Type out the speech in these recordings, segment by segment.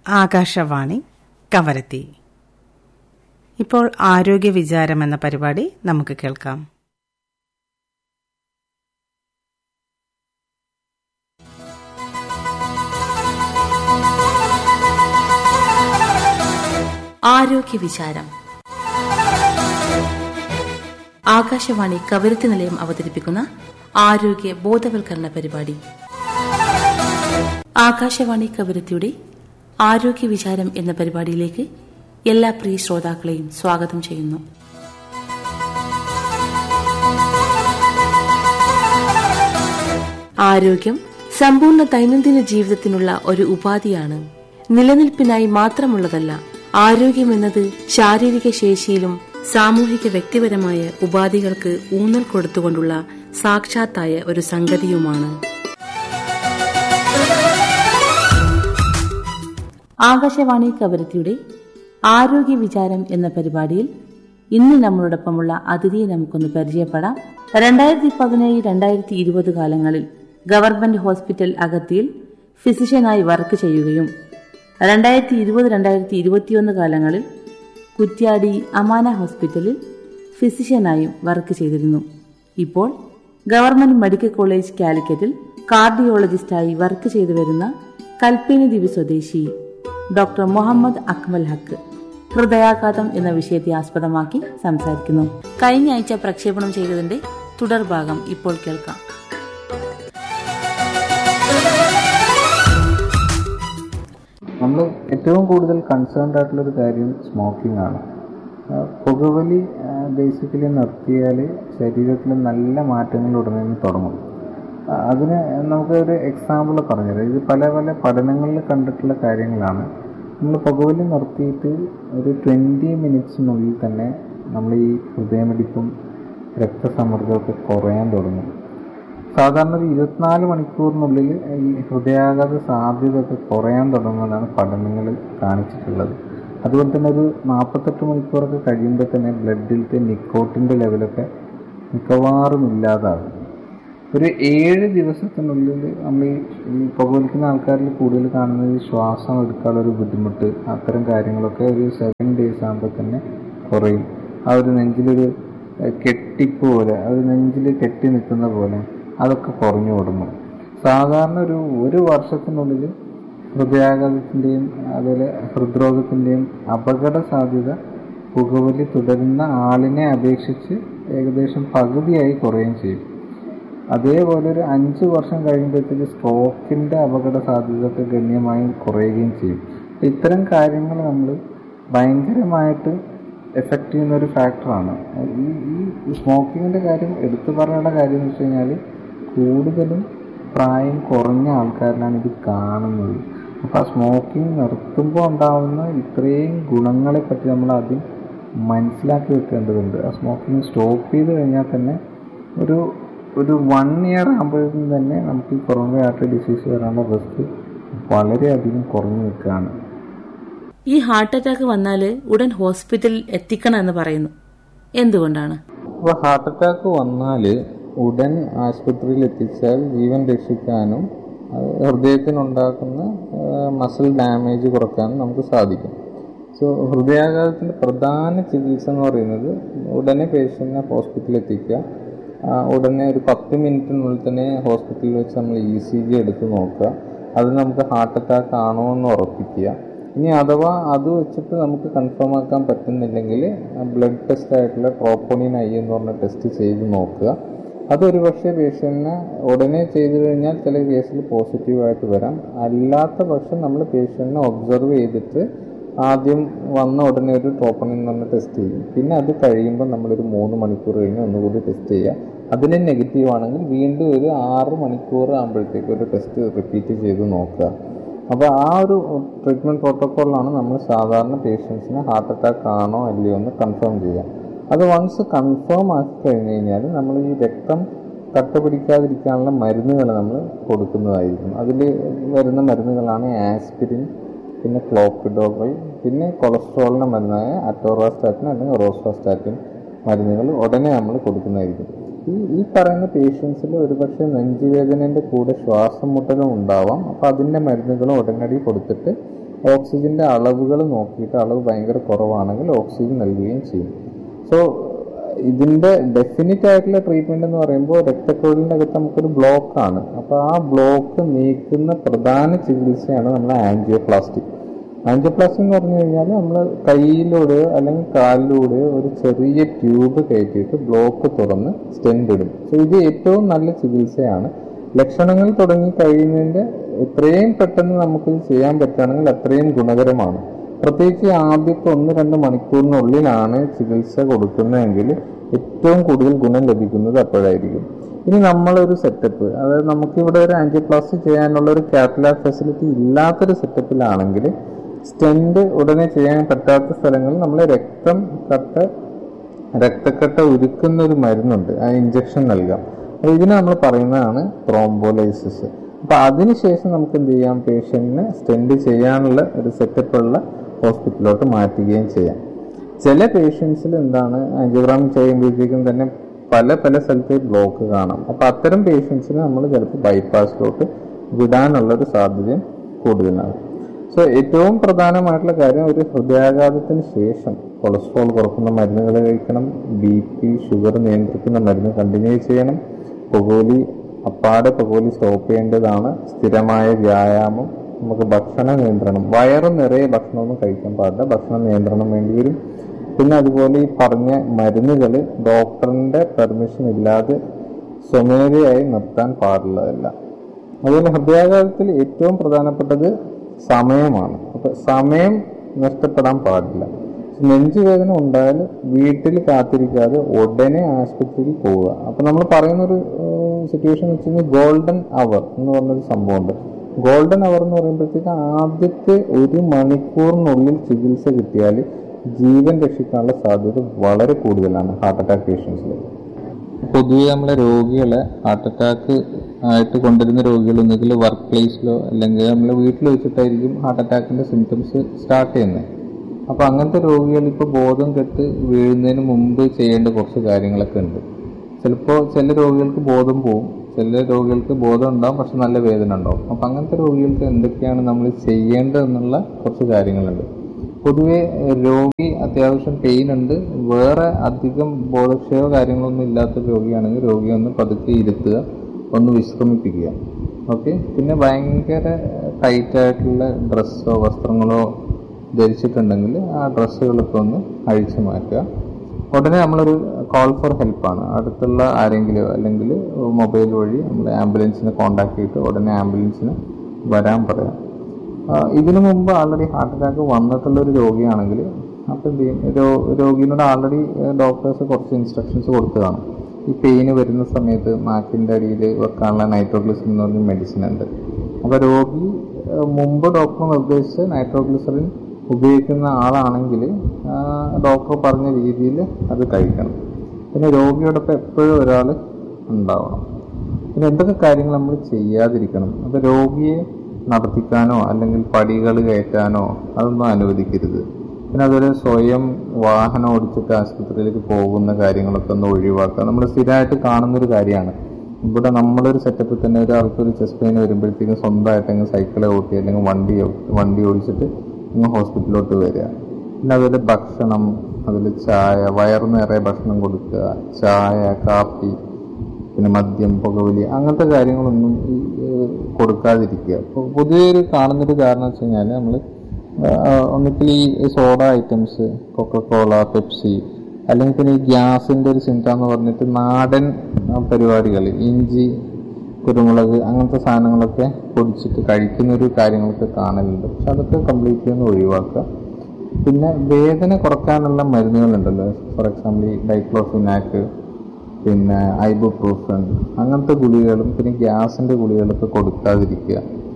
ആകാശവാണി കവരത്തി ഇപ്പോൾ ആരോഗ്യ വിചാരം എന്ന പരിപാടി നമുക്ക് കേൾക്കാം ആരോഗ്യ വിചാരം ആകാശവാണി കവരത്തി നിലയം അവതരിപ്പിക്കുന്ന ആരോഗ്യ ബോധവൽക്കരണ പരിപാടി ആകാശവാണി കവരത്തിയുടെ ആരോഗ്യ വിചാരം എന്ന പരിപാടിയിലേക്ക് എല്ലാ പ്രിയ ശ്രോതാക്കളെയും സ്വാഗതം ചെയ്യുന്നു ആരോഗ്യം സമ്പൂർണ്ണ ദൈനംദിന ജീവിതത്തിനുള്ള ഒരു ഉപാധിയാണ് നിലനിൽപ്പിനായി മാത്രമുള്ളതല്ല ആരോഗ്യമെന്നത് ശാരീരിക ശേഷിയിലും സാമൂഹിക വ്യക്തിപരമായ ഉപാധികൾക്ക് ഊന്നൽ കൊടുത്തുകൊണ്ടുള്ള സാക്ഷാത്തായ ഒരു സംഗതിയുമാണ് ആകാശവാണി കവരത്തിയുടെ ആരോഗ്യ വിചാരം എന്ന പരിപാടിയിൽ ഇന്ന് നമ്മളോടൊപ്പമുള്ള അതിഥിയെ നമുക്കൊന്ന് പരിചയപ്പെടാം രണ്ടായിരത്തി പതിനേഴ് രണ്ടായിരത്തി ഇരുപത് കാലങ്ങളിൽ ഗവൺമെന്റ് ഹോസ്പിറ്റൽ അഗത്തിയിൽ ഫിസിഷ്യനായി വർക്ക് ചെയ്യുകയും രണ്ടായിരത്തി ഇരുപത് രണ്ടായിരത്തി ഇരുപത്തിയൊന്ന് കാലങ്ങളിൽ കുറ്റ്യാടി അമാന ഹോസ്പിറ്റലിൽ ഫിസിഷ്യനായും വർക്ക് ചെയ്തിരുന്നു ഇപ്പോൾ ഗവൺമെന്റ് മെഡിക്കൽ കോളേജ് കാലിക്കറ്റിൽ കാർഡിയോളജിസ്റ്റായി വർക്ക് ചെയ്തു വരുന്ന കൽപ്പേനി ദ്വീപ് സ്വദേശി ഡോക്ടർ മുഹമ്മദ് അക്മൽ ഹക്ക് ഹൃദയാഘാതം എന്ന വിഷയത്തെ ആസ്പദമാക്കി സംസാരിക്കുന്നു കഴിഞ്ഞ ആഴ്ച പ്രക്ഷേപണം ചെയ്തതിന്റെ തുടർഭാഗം ഇപ്പോൾ കേൾക്കാം നമ്മൾ ഏറ്റവും കൂടുതൽ കൺസേൺഡ് ആയിട്ടുള്ളൊരു കാര്യം സ്മോക്കിംഗ് ആണ് ആ, പുകവലി ബേസിക്കലി നിർത്തിയാൽ ശരീരത്തിൽ നല്ല മാറ്റങ്ങൾ ഉടനെ തന്നെ തുടങ്ങും ആ, അതിന് നമുക്ക് ഒരു എക്സാമ്പിൾ പറഞ്ഞുതരാം ഇത് പല പല പഠനങ്ങളിൽ കണ്ടിട്ടുള്ള കാര്യങ്ങളാണ് നമ്മൾ പുകവലി നിർത്തിയിട്ട് ഒരു ട്വൻറ്റി മിനിറ്റ്സിനുള്ളിൽ തന്നെ നമ്മൾ ഈ ഹൃദയമിടിപ്പും രക്തസമ്മർദ്ദമൊക്കെ കുറയാൻ തുടങ്ങും സാധാരണ ഒരു ഇരുപത്തിനാല് മണിക്കൂറിനുള്ളിൽ ഈ ഹൃദയാഘാത സാധ്യതയൊക്കെ കുറയാൻ തുടങ്ങുമെന്നാണ് പഠനങ്ങൾ കാണിച്ചിട്ടുള്ളത് അതുപോലെ തന്നെ ഒരു നാൽപ്പത്തെട്ട് മണിക്കൂറൊക്കെ കഴിയുമ്പോൾ തന്നെ ബ്ലഡിലത്തെ നിക്കോട്ടിൻ്റെ ലെവലൊക്കെ മിക്കവാറും ഇല്ലാതാകും ഒരു ഏഴ് ദിവസത്തിനുള്ളിൽ നമ്മൾ ഈ ഈ പുകവലിക്കുന്ന ആൾക്കാരിൽ കൂടുതൽ കാണുന്നത് ഈ ശ്വാസം എടുക്കാനുള്ള ഒരു ബുദ്ധിമുട്ട് അത്തരം കാര്യങ്ങളൊക്കെ ഒരു സെവൻ ഡേയ്സ് ആകുമ്പോൾ തന്നെ കുറയും ആ ഒരു നെഞ്ചിലൊരു ഏഹ്, കെട്ടിപ്പ് പോലെ ആ ഒരു നെഞ്ചിൽ കെട്ടി നിൽക്കുന്ന പോലെ അതൊക്കെ കുറഞ്ഞു തുടങ്ങും സാധാരണ ഒരു ഒരു വർഷത്തിനുള്ളിൽ ഹൃദയാഘാതത്തിൻ്റെയും അതുപോലെ ഹൃദ്രോഗത്തിൻ്റെയും അപകട സാധ്യത പുകവലി തുടരുന്ന ആളിനെ അപേക്ഷിച്ച് ഏകദേശം പകുതിയായി കുറയുകയും ചെയ്യും അതേപോലെ ഒരു അഞ്ച് വർഷം കഴിയുമ്പോഴത്തേക്ക് സ്ട്രോക്കിൻ്റെ അപകട സാധ്യതയൊക്കെ ഗണ്യമായി കുറയുകയും ചെയ്യും അപ്പൊ ഇത്തരം കാര്യങ്ങൾ നമ്മൾ ഭയങ്കരമായിട്ട് എഫക്റ്റ് ചെയ്യുന്ന ഒരു ഫാക്ടറാണ് ഈ ഈ സ്മോക്കിങ്ങിൻ്റെ കാര്യം എടുത്തു പറയേണ്ട കാര്യം എന്ന് വെച്ച് കഴിഞ്ഞാൽ കൂടുതലും പ്രായം കുറഞ്ഞ ആൾക്കാരിലാണ് ഇത് കാണുന്നത് അപ്പോൾ ആ സ്മോക്കിംഗ് നിർത്തുമ്പോൾ ഉണ്ടാവുന്ന ഇത്രയും ഗുണങ്ങളെ പറ്റി നമ്മൾ ആദ്യം മനസ്സിലാക്കി വെക്കേണ്ടതുണ്ട് ആ സ്മോക്കിംഗ് സ്റ്റോപ്പ് ചെയ്ത് കഴിഞ്ഞാൽ തന്നെ ഒരു ഒരു വൺ ഇയർ ആകുമ്പോഴേക്കും തന്നെ നമുക്ക് ഈ കൊറോണ ആർട്ടറി ഡിസീസ് വരാനുള്ള റിസ്ക് വളരെയധികം കുറഞ്ഞു നിൽക്കുകയാണ് ഈ ഹാർട്ട് അറ്റാക്ക് വന്നാൽ ഉടൻ ഹോസ്പിറ്റലിൽ എത്തിക്കണം എന്ന് പറയുന്നു എന്തുകൊണ്ടാണ് അപ്പോൾ ഹാർട്ട് അറ്റാക്ക് വന്നാൽ ഉടൻ ആശുപത്രിയിൽ എത്തിച്ചാൽ ജീവൻ രക്ഷിക്കാനും അത് ഹൃദയത്തിനുണ്ടാക്കുന്ന മസിൽ ഡാമേജ് കുറക്കാനും നമുക്ക് സാധിക്കും സോ ഹൃദയാഘാതത്തിൻ്റെ പ്രധാന ചികിത്സ എന്ന് പറയുന്നത് ഉടനെ പേഷ്യൻറ്റിനെ ഹോസ്പിറ്റലിൽ എത്തിക്കുക ആ, ഉടനെ ഒരു പത്ത് മിനിറ്റിനുള്ളിൽ തന്നെ ഹോസ്പിറ്റലിൽ വെച്ച് നമ്മൾ ഇ സി ജി എടുത്ത് നോക്കുക അത് നമുക്ക് ഹാർട്ട് അറ്റാക്ക് ആണോ എന്ന് ഉറപ്പിക്കുക ഇനി അഥവാ അത് വെച്ചിട്ട് നമുക്ക് കൺഫേം ആക്കാൻ പറ്റുന്നില്ലെങ്കിൽ ബ്ലഡ് ടെസ്റ്റ് ആയിട്ടുള്ള ട്രോപ്പോണിൻ ഐ എന്ന് പറഞ്ഞ ടെസ്റ്റ് ചെയ്ത് നോക്കുക അതൊരു പക്ഷേ പേഷ്യൻറ്റിന് ഉടനെ ചെയ്തു കഴിഞ്ഞാൽ ചില കേസിൽ പോസിറ്റീവായിട്ട് വരാം അല്ലാത്ത പക്ഷം നമ്മൾ പേഷ്യൻറ്റിനെ ഒബ്സർവ് ചെയ്തിട്ട് ആദ്യം വന്ന ഉടനെ ഒരു ട്രോപ്പണിൻ എന്ന് പറഞ്ഞ ടെസ്റ്റ് ചെയ്യും പിന്നെ അത് കഴിയുമ്പോൾ നമ്മളൊരു മൂന്ന് മണിക്കൂർ കഴിഞ്ഞ് ഒന്നുകൂടി ടെസ്റ്റ് ചെയ്യുക അതിന് നെഗറ്റീവ് ആണെങ്കിൽ വീണ്ടും ഒരു ആറ് മണിക്കൂർ ആകുമ്പോഴത്തേക്ക് ഒരു ടെസ്റ്റ് റിപ്പീറ്റ് ചെയ്ത് നോക്കുക അപ്പോൾ ആ ഒരു ട്രീറ്റ്മെൻറ്റ് പ്രോട്ടോക്കോളിലാണ് നമ്മൾ സാധാരണ പേഷ്യൻസിന് ഹാർട്ട് അറ്റാക്ക് ആണോ അല്ലയോ എന്ന് കൺഫേം ചെയ്യുക അത് വൺസ് കൺഫേം ആക്കി കഴിഞ്ഞ് കഴിഞ്ഞാൽ നമ്മൾ ഈ രക്തം കട്ട പിടിക്കാതിരിക്കാനുള്ള മരുന്നുകൾ നമ്മൾ കൊടുക്കുന്നതായിരിക്കും അതിൽ വരുന്ന മരുന്നുകളാണ് ആസ്പിരിൻ പിന്നെ ക്ലോപ്പിഡോകൾ പിന്നെ കൊളസ്ട്രോളിൻ്റെ മരുന്നായ അറ്റോറാസ്റ്റാറ്റിൻ അല്ലെങ്കിൽ റോസ്റ്റാറ്റിൻ മരുന്നുകൾ ഉടനെ നമ്മൾ കൊടുക്കുന്നതായിരിക്കും ഈ ഈ പറയുന്ന പേഷ്യൻസിൽ ഒരുപക്ഷെ നെഞ്ചുവേദനേൻ്റെ കൂടെ ശ്വാസം മുട്ടലും ഉണ്ടാവാം അപ്പോൾ അതിൻ്റെ മരുന്നുകൾ ഉടനടി കൊടുത്തിട്ട് ഓക്സിജന്റെ അളവുകൾ നോക്കിയിട്ട് അളവ് ഭയങ്കര കുറവാണെങ്കിൽ ഓക്സിജൻ നൽകുകയും ചെയ്യും സോ ഇതിന്റെ ഡെഫിനിറ്റ് ആയിട്ടുള്ള ട്രീറ്റ്മെന്റ് എന്ന് പറയുമ്പോൾ രക്തക്കുഴലിന്റെ അകത്ത് നമുക്കൊരു ബ്ലോക്ക് ആണ് അപ്പൊ ആ ബ്ലോക്ക് നീക്കുന്ന പ്രധാന ചികിത്സയാണ് നമ്മൾ ആൻജിയോപ്ലാസ്റ്റി ആൻജിയോപ്ലാസ്റ്റി എന്ന് പറഞ്ഞു കഴിഞ്ഞാൽ നമ്മൾ കയ്യിലൂടെയോ അല്ലെങ്കിൽ കാലിലൂടെയോ ഒരു ചെറിയ ട്യൂബ് കയറ്റിയിട്ട് ബ്ലോക്ക് തുറന്ന് സ്റ്റെൻഡ് ഇടും സോ ഇത് ഏറ്റവും നല്ല ചികിത്സയാണ് ലക്ഷണങ്ങൾ തുടങ്ങി കഴിയുന്നതിന്റെ എത്രയും പെട്ടെന്ന് നമുക്ക് ഇത് ചെയ്യാൻ പറ്റുകയാണെങ്കിൽ അത്രയും ഗുണകരമാണ് പ്രത്യേകിച്ച് ആദ്യത്തെ ഒന്ന് രണ്ട് മണിക്കൂറിനുള്ളിലാണ് ചികിത്സ കൊടുക്കുന്നതെങ്കിൽ ഏറ്റവും കൂടുതൽ ഗുണം ലഭിക്കുന്നത് അപ്പോഴായിരിക്കും ഇനി നമ്മളൊരു സെറ്റപ്പ് അതായത് നമുക്കിവിടെ ഒരു ആൻജിയോപ്ലാസ്റ്റി ചെയ്യാനുള്ള ഒരു കാറ്റലാബ് ഫെസിലിറ്റി ഇല്ലാത്തൊരു സെറ്റപ്പിലാണെങ്കിൽ സ്റ്റെൻഡ് ഉടനെ ചെയ്യാൻ പറ്റാത്ത സ്ഥലങ്ങളിൽ നമ്മൾ രക്തം കട്ട രക്തക്കട്ട ഉരുക്കുന്ന ഒരു മരുന്നുണ്ട് ആ ഇഞ്ചക്ഷൻ നൽകാം അപ്പൊ ഇതിന് നമ്മൾ പറയുന്നതാണ് ത്രോംബോലൈസിസ് അപ്പൊ അതിനുശേഷം നമുക്ക് എന്ത് ചെയ്യാം പേഷ്യന്റിന് സ്റ്റെൻഡ് ചെയ്യാനുള്ള ഒരു സെറ്റപ്പുള്ള ഹോസ്പിറ്റലിലോട്ട് മാറ്റുകയും ചെയ്യാം ചില പേഷ്യൻസിൽ എന്താണ് ആൻജിയോഗ്രാം ചെയ്യുമ്പോഴത്തേക്കും തന്നെ പല പല സ്ഥലത്ത് ബ്ലോക്ക് കാണാം അപ്പൊ അത്തരം പേഷ്യൻസിന് നമ്മൾ ചിലപ്പോൾ ബൈപ്പാസിലോട്ട് വിടാനുള്ള ഒരു സാധ്യതയും കൂടുതലാണ് സോ ഏറ്റവും പ്രധാനമായിട്ടുള്ള കാര്യം ഒരു ഹൃദയാഘാതത്തിന് ശേഷം കൊളസ്ട്രോൾ കുറക്കുന്ന മരുന്നുകൾ കഴിക്കണം ബി പി ഷുഗർ നിയന്ത്രിക്കുന്ന മരുന്ന് കണ്ടിന്യൂ ചെയ്യണം പുകോലി അപ്പാടെ പുകോലി സ്റ്റോപ്പ് ചെയ്യേണ്ടതാണ് സ്ഥിരമായ വ്യായാമം നമുക്ക് ഭക്ഷണ നിയന്ത്രണം വയറ് നിറയെ ഭക്ഷണമൊന്നും കഴിക്കാൻ പാടില്ല ഭക്ഷണ നിയന്ത്രണം വേണ്ടി വരും പിന്നെ അതുപോലെ ഈ പറഞ്ഞ മരുന്നുകൾ ഡോക്ടറിന്റെ പെർമിഷൻ ഇല്ലാതെ സ്വമേധയായി നിർത്താൻ പാടുള്ളതല്ല അതുപോലെ ഹൃദയാഘാതത്തിൽ ഏറ്റവും പ്രധാനപ്പെട്ടത് സമയമാണ് അപ്പൊ സമയം നഷ്ടപ്പെടാൻ പാടില്ല നെഞ്ചുവേദന ഉണ്ടായാൽ വീട്ടിൽ കാത്തിരിക്കാതെ ഉടനെ ആശുപത്രിയിൽ പോവുക അപ്പൊ നമ്മൾ പറയുന്ന ഒരു സിറ്റുവേഷൻ എന്ന് വെച്ച് കഴിഞ്ഞാൽ ഗോൾഡൻ അവർ എന്ന് പറഞ്ഞൊരു സംഭവമുണ്ട് ഗോൾഡൻ അവർ എന്ന് പറയുമ്പോഴത്തേക്ക് ആദ്യത്തെ ഒരു മണിക്കൂറിനുള്ളിൽ ചികിത്സ കിട്ടിയാൽ ജീവൻ രക്ഷിക്കാനുള്ള സാധ്യത വളരെ കൂടുതലാണ് ഹാർട്ട് അറ്റാക്ക് പേഷ്യൻസിൽ പൊതുവെ നമ്മളെ രോഗികളെ ഹാർട്ട് അറ്റാക്ക് ആയിട്ട് കൊണ്ടുവരുന്ന രോഗികൾ ഒന്നുകിൽ വർക്ക് പ്ലേസിലോ അല്ലെങ്കിൽ നമ്മളെ വീട്ടിൽ വെച്ചിട്ടായിരിക്കും ഹാർട്ട് അറ്റാക്കിന്റെ സിംറ്റംസ് സ്റ്റാർട്ട് ചെയ്യുന്നത് അപ്പൊ അങ്ങനത്തെ രോഗികൾ ഇപ്പോൾ ബോധം കെട്ട് വീഴുന്നതിന് മുമ്പ് ചെയ്യേണ്ട കുറച്ച് കാര്യങ്ങളൊക്കെ ഉണ്ട് ചിലപ്പോൾ ചില രോഗികൾക്ക് ബോധം പോവും ചില രോഗികൾക്ക് ബോധം ഉണ്ടാവും പക്ഷെ നല്ല വേദന ഉണ്ടാവും അപ്പൊ അങ്ങനത്തെ രോഗികൾക്ക് എന്തൊക്കെയാണ് നമ്മൾ ചെയ്യേണ്ടതെന്നുള്ള കുറച്ച് കാര്യങ്ങളുണ്ട് പൊതുവെ രോഗി അത്യാവശ്യം പെയിൻ ഉണ്ട് വേറെ അധികം ബോധക്ഷയോ കാര്യങ്ങളൊന്നും ഇല്ലാത്ത രോഗിയാണെങ്കിൽ രോഗിയെ ഒന്ന് പതുക്കെ ഇരുത്തുക ഒന്ന് വിശ്രമിപ്പിക്കുക ഓക്കെ പിന്നെ ഭയങ്കര ടൈറ്റ് ആയിട്ടുള്ള ഡ്രസ്സോ വസ്ത്രങ്ങളോ ധരിച്ചിട്ടുണ്ടെങ്കിൽ ആ ഡ്രസ്സുകളൊക്കെ ഒന്ന് അഴിച്ചു മാറ്റുക ഉടനെ നമ്മളൊരു കോൾ ഫോർ ഹെൽപ്പാണ് അടുത്തുള്ള ആരെങ്കിലും അല്ലെങ്കിൽ മൊബൈൽ വഴി നമ്മൾ ആംബുലൻസിനെ കോൺടാക്ട് ചെയ്തിട്ട് ഉടനെ ആംബുലൻസിന് വരാൻ പറയാം ആ, ഇതിനു മുമ്പ് ആൾറെഡി ഹാർട്ട് അറ്റാക്ക് വന്നിട്ടുള്ള ഒരു രോഗിയാണെങ്കിൽ അപ്പം എന്ത് ചെയ്യും രോ- രോഗിനോട് ആൾറെഡി ഡോക്ടേഴ്സ് കുറച്ച് ഇൻസ്ട്രക്ഷൻസ് കൊടുത്തതാണ് ഈ പെയിന് വരുന്ന സമയത്ത് നാക്കിൻ്റെ അടിയിൽ വെക്കാനുള്ള നൈട്രോഗ്ലിസറിൻ എന്ന് പറഞ്ഞ മെഡിസിൻ ഉണ്ട് അപ്പോൾ രോഗി ആ, മുമ്പ് ഡോക്ടർ നിർദ്ദേശിച്ച നൈട്രോഗ്ലിസറിൻ ഉപയോഗിക്കുന്ന ആളാണെങ്കിൽ ഡോക്ടർ പറഞ്ഞ രീതിയിൽ അത് കഴിക്കണം പിന്നെ രോഗിയോടൊപ്പം എപ്പോഴും ഒരാൾ ഉണ്ടാവണം പിന്നെ എന്തൊക്കെ കാര്യങ്ങൾ നമ്മൾ ചെയ്യാതിരിക്കണം അപ്പോൾ രോഗിയെ നടത്തിക്കാനോ അല്ലെങ്കിൽ പടികൾ കയറ്റാനോ അതൊന്നും അനുവദിക്കരുത് പിന്നെ അതുപോലെ സ്വയം വാഹനം ഓടിച്ചിട്ട് ആശുപത്രിയിലേക്ക് പോകുന്ന കാര്യങ്ങളൊക്കെ ഒന്ന് ഒഴിവാക്കുക നമ്മൾ സ്ഥിരമായിട്ട് കാണുന്നൊരു കാര്യമാണ് ഇവിടെ നമ്മളൊരു സെറ്റപ്പിൽ തന്നെ ഒരാൾക്ക് ഒരു ചെസ്റ്റ് പെയിൻ വരുമ്പോഴത്തേക്കും സ്വന്തമായിട്ട് അങ്ങ് സൈക്കിളെ ഓട്ടി അല്ലെങ്കിൽ വണ്ടി വണ്ടി ഓടിച്ചിട്ട് അങ്ങ് ഹോസ്പിറ്റലിലോട്ട് വരിക പിന്നെ അതുപോലെ ഭക്ഷണം അതിൽ ചായ വയറു നിറയെ ഭക്ഷണം കൊടുക്കുക ചായ കാപ്പി പിന്നെ മദ്യം പുകവലി അങ്ങനത്തെ കാര്യങ്ങളൊന്നും ഈ, ഏഹ്, കൊടുക്കാതിരിക്കുക ഇപ്പോൾ പൊതുവെ ഒരു കാണുന്നൊരു കാരണം വെച്ച് കഴിഞ്ഞാൽ നമ്മൾ ഒന്നിക്കൽ ഈ സോഡ ഐറ്റംസ് കൊക്കക്കോള പെപ്സി അല്ലെങ്കിൽ പിന്നെ ഈ ഗ്യാസിന്റെ ഒരു ചിന്ത എന്ന് പറഞ്ഞിട്ട് നാടൻ പരിപാടികൾ ഇഞ്ചി കുരുമുളക് അങ്ങനത്തെ സാധനങ്ങളൊക്കെ പൊടിച്ചിട്ട് കഴിക്കുന്ന ഒരു കാര്യങ്ങളൊക്കെ കാണലുണ്ട് പക്ഷെ അതൊക്കെ കംപ്ലീറ്റ്ലി ഒന്ന് ഒഴിവാക്കുക പിന്നെ വേദന കുറക്കാനുള്ള മരുന്നുകളുണ്ടല്ലോ ഫോർ എക്സാമ്പിൾ ഈ ഡൈക്ലോഫിനാക്ക് പിന്നെ ഐബുപ്രൂഫൻ അങ്ങനത്തെ ഗുളികകളും പിന്നെ ഗ്യാസിന്റെ ഗുളികകളൊക്കെ കൊടുക്കാതിരിക്കുക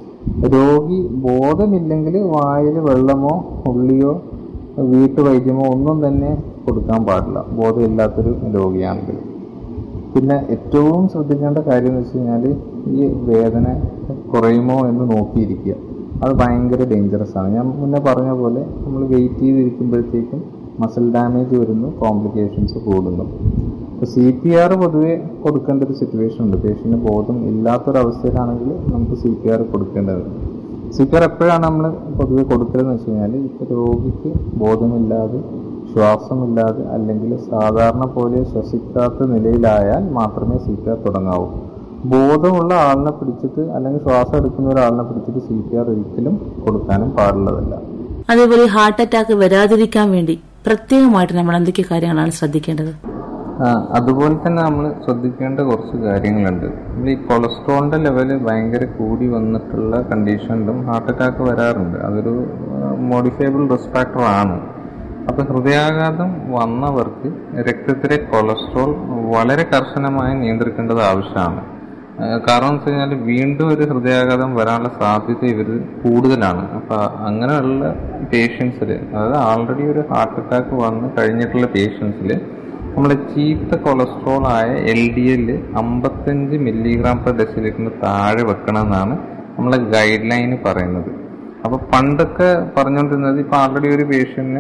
രോഗി ബോധമില്ലെങ്കിൽ വായിൽ വെള്ളമോ ഉള്ളിയോ വീട്ടുവൈദ്യമോ ഒന്നും തന്നെ കൊടുക്കാൻ പാടില്ല ബോധമില്ലാത്തൊരു രോഗിയാണെങ്കിൽ പിന്നെ ഏറ്റവും ശ്രദ്ധിക്കേണ്ട കാര്യം എന്ന് വെച്ച് കഴിഞ്ഞാൽ ഈ വേദന കുറയുമോ എന്ന് നോക്കിയിരിക്കുക അത് ഭയങ്കര ഡേഞ്ചറസ് ആണ് ഞാൻ മുന്നേ പറഞ്ഞ പോലെ നമ്മൾ വെയിറ്റ് ചെയ്തിരിക്കുമ്പോഴത്തേക്കും മസിൽ ഡാമേജ് വരുന്നു കോംപ്ലിക്കേഷൻസ് കൂടുന്നു ഇപ്പോൾ സി പി ആർ പൊതുവെ കൊടുക്കേണ്ട ഒരു സിറ്റുവേഷൻ ഉണ്ട് പേഷ്യന് ബോധം ഇല്ലാത്തൊരവസ്ഥയിലാണെങ്കിൽ നമുക്ക് സി പി ആർ കൊടുക്കേണ്ടതുണ്ട് സി പി ആർ എപ്പോഴാണ് നമ്മൾ പൊതുവെ കൊടുക്കലെന്ന് വെച്ച് കഴിഞ്ഞാൽ ഇപ്പോൾ രോഗിക്ക് ബോധമില്ലാതെ ശ്വാസമില്ലാതെ അല്ലെങ്കിൽ സാധാരണ പോലെ ശ്വസിക്കാത്ത നിലയിലായാൽ മാത്രമേ സി പി ആർ തുടങ്ങാവൂ ബോധമുള്ള ആളിനെ പിടിച്ചിട്ട് അല്ലെങ്കിൽ ശ്വാസം എടുക്കുന്ന ഒരാളിനെ പിടിച്ചിട്ട് സി പി ആർ ഒരിക്കലും കൊടുക്കാനും പാടുള്ളതല്ല അതേപോലെ ഹാർട്ട് അറ്റാക്ക് വരാതിരിക്കാൻ വേണ്ടി പ്രത്യേകമായിട്ട് നമ്മൾ എന്തൊക്കെ കാര്യങ്ങളാണ് ശ്രദ്ധിക്കേണ്ടത് ആ, അതുപോലെ തന്നെ നമ്മൾ ശ്രദ്ധിക്കേണ്ട കുറച്ച് കാര്യങ്ങളുണ്ട് നമ്മൾ ഈ കൊളസ്ട്രോളിന്റെ ലെവല് ഭയങ്കര കൂടി വന്നിട്ടുള്ള കണ്ടീഷനിലും ഹാർട്ട് അറ്റാക്ക് വരാറുണ്ട് അതൊരു മോഡിഫയബിൾ റിസ്ക് ഫാക്ടർ ആണ് അപ്പൊ ഹൃദയാഘാതം വന്നവർക്ക് രക്തത്തിലെ കൊളസ്ട്രോൾ വളരെ കർശനമായി നിയന്ത്രിക്കേണ്ടത് ആവശ്യമാണ് ആ, കാരണം എന്ന് വെച്ച് കഴിഞ്ഞാൽ വീണ്ടും ഒരു ഹൃദയാഘാതം വരാനുള്ള സാധ്യത ഇവർ കൂടുതലാണ് അപ്പൊ അങ്ങനെയുള്ള പേഷ്യൻസിൽ അതായത് ആൾറെഡി ഒരു ഹാർട്ട് അറ്റാക്ക് വന്ന് കഴിഞ്ഞിട്ടുള്ള പേഷ്യൻസിൽ നമ്മുടെ ചീത്ത കൊളസ്ട്രോൾ ആയ എൽ ഡി എൽ അമ്പത്തഞ്ച് മില്ലിഗ്രാം പെർ ഡെസിലിറ്ററിന് താഴെ വെക്കണം എന്നാണ് നമ്മളെ ഗൈഡ് ലൈന് പറയുന്നത് അപ്പൊ പണ്ടൊക്കെ പറഞ്ഞുകൊണ്ടിരുന്നത് ഇപ്പൊ ആൾറെഡി ഒരു പേഷ്യന്റിന്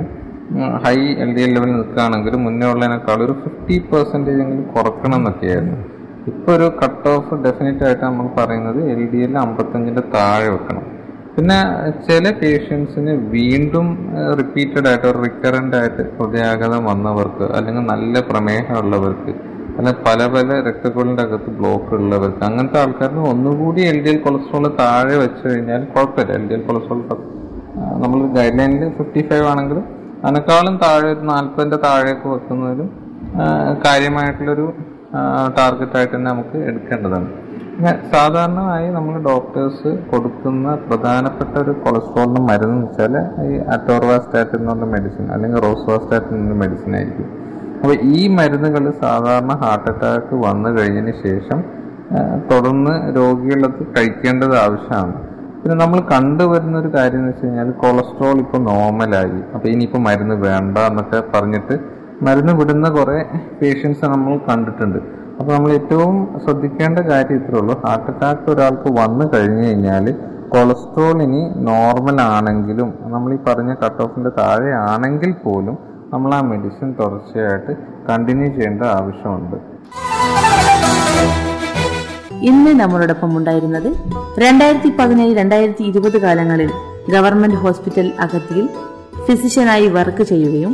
high L D L level നിൽക്കുകയാണെങ്കിൽ മുന്നേ ഉള്ളതിനേക്കാൾ ഒരു ഫിഫ്റ്റി പെർസെൻറ്റേജ് എങ്കിലും കുറക്കണം എന്നൊക്കെയായിരുന്നു ഇപ്പൊ ഒരു കട്ട് ഓഫ് ഡെഫിനറ്റ് ആയിട്ട് നമ്മൾ പറയുന്നത് എൽ ഡി എൽ അമ്പത്തഞ്ചിന്റെ താഴെ വെക്കണം പിന്നെ ചില പേഷ്യൻസിന് വീണ്ടും റിപ്പീറ്റഡ് ആയിട്ട് ഒരു റിക്കറന്റ് ആയിട്ട് ഹൃദയാഘാതം വന്നവർക്ക് അല്ലെങ്കിൽ നല്ല പ്രമേഹമുള്ളവർക്ക് അല്ലെങ്കിൽ പല പല രക്തക്കുഴലിന്റെ അകത്ത് ബ്ലോക്ക് ഉള്ളവർക്ക് അങ്ങനത്തെ ആൾക്കാർക്ക് ഒന്നുകൂടി എൽ ഡി എൽ കൊളസ്ട്രോൾ താഴെ വെച്ച് കഴിഞ്ഞാൽ കുഴപ്പമില്ല എൽ ഡി എൽ കൊളസ്ട്രോൾ നമ്മൾ ഗൈഡ് ലൈനിൽ ഫിഫ്റ്റി ഫൈവ് ആണെങ്കിലും അതിനേക്കാളും താഴെ ഒരു നാൽപ്പതിന്റെ താഴെയൊക്കെ വെക്കുന്നതിലും ആ, കാര്യമായിട്ടുള്ളൊരു ടാർഗറ്റ് ആയിട്ട് തന്നെ നമുക്ക് എടുക്കേണ്ടതാണ് പിന്നെ സാധാരണയായി നമ്മൾ ഡോക്ടേഴ്സ് കൊടുക്കുന്ന പ്രധാനപ്പെട്ട ഒരു കൊളസ്ട്രോളിന് മരുന്ന് എന്ന് വെച്ചാൽ ഈ അറ്റോർവാസ്റ്റാറ്റിൻ എന്ന് പറഞ്ഞ മെഡിസിൻ അല്ലെങ്കിൽ റോസ്വാസ്റ്റാറ്റിൻ എന്ന മെഡിസിൻ ആയിരിക്കും അപ്പോൾ ഈ മരുന്നുകൾ സാധാരണ ഹാർട്ട് അറ്റാക്ക് വന്നു കഴിഞ്ഞതിന് ശേഷം ആ, തുടർന്ന് രോഗികളത് കഴിക്കേണ്ടത് ആവശ്യമാണ് പിന്നെ നമ്മൾ കണ്ടുവരുന്ന ഒരു കാര്യം എന്ന് വെച്ച് കഴിഞ്ഞാൽ കൊളസ്ട്രോൾ ഇപ്പോൾ നോർമലായി അപ്പോൾ ഇനിയിപ്പോൾ മരുന്ന് വേണ്ട എന്നൊക്കെ പറഞ്ഞിട്ട് മരുന്ന് വിടുന്ന കുറേ പേഷ്യൻസ് നമ്മൾ കണ്ടിട്ടുണ്ട് അപ്പോൾ നമ്മൾ ഏറ്റവും ശ്രദ്ധിക്കേണ്ട കാര്യം ഇത്രേ ഉള്ളൂ ഹാർട്ട് അറ്റാക്ക് ഒരാൾക്ക് വന്നു കഴിഞ്ഞു കഴിഞ്ഞാൽ കൊളസ്ട്രോൾ ഇനി നോർമൽ ആണെങ്കിലും നമ്മൾ ഈ പറഞ്ഞ കട്ട് ഓഫിന്റെ താഴെ ആണെങ്കിൽ പോലും നമ്മൾ ആ മെഡിസിൻ തുടർച്ചയായിട്ട് കണ്ടിന്യൂ ചെയ്യേണ്ട ആവശ്യമുണ്ട് ഇന്ന് നമ്മളോടൊപ്പം ഉണ്ടായിരുന്നത് രണ്ടായിരത്തി പതിനേഴ് രണ്ടായിരത്തി ഇരുപത് കാലങ്ങളിൽ ഗവൺമെന്റ് ഹോസ്പിറ്റൽ അഗത്തിയിൽ ഫിസിഷ്യനായി വർക്ക് ചെയ്യുകയും